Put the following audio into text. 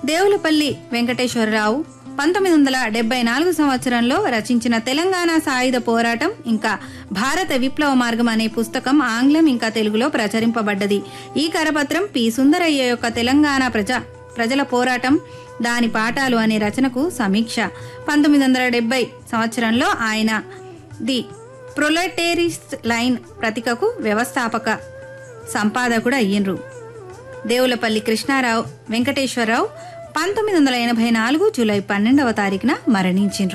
దేవులపల్లి వెంకటేశ్వరరావు పంతొమ్మిది వందల డెబ్బై నాలుగు సంవత్సరంలో రచించిన తెలంగాణ సాయుధ పోరాటం ఇంకా భారత విప్లవ మార్గం అనే పుస్తకం ఆంగ్లం ఇంకా తెలుగులో ప్రచురింపబడ్డది ఈ కరపత్రం పి సుందరయ్య యొక్క తెలంగాణ ప్రజా ప్రజల పోరాటం దాని పాఠాలు అనే రచనకు సమీక్ష పంతొమ్మిది వందల డెబ్బై సంవత్సరంలో ఆయన ది ప్రొలెటేరిస్ట్ లైన్ ప్రతికకు వ్యవస్థాపక సంపాదకుడు అయ్యిండ్రు దేవులపల్లి కృష్ణారావు వెంకటేశ్వరరావు పంతొమ్మిది వందల ఎనభై నాలుగు జూలై పన్నెండవ తారీఖున మరణించిండ్రు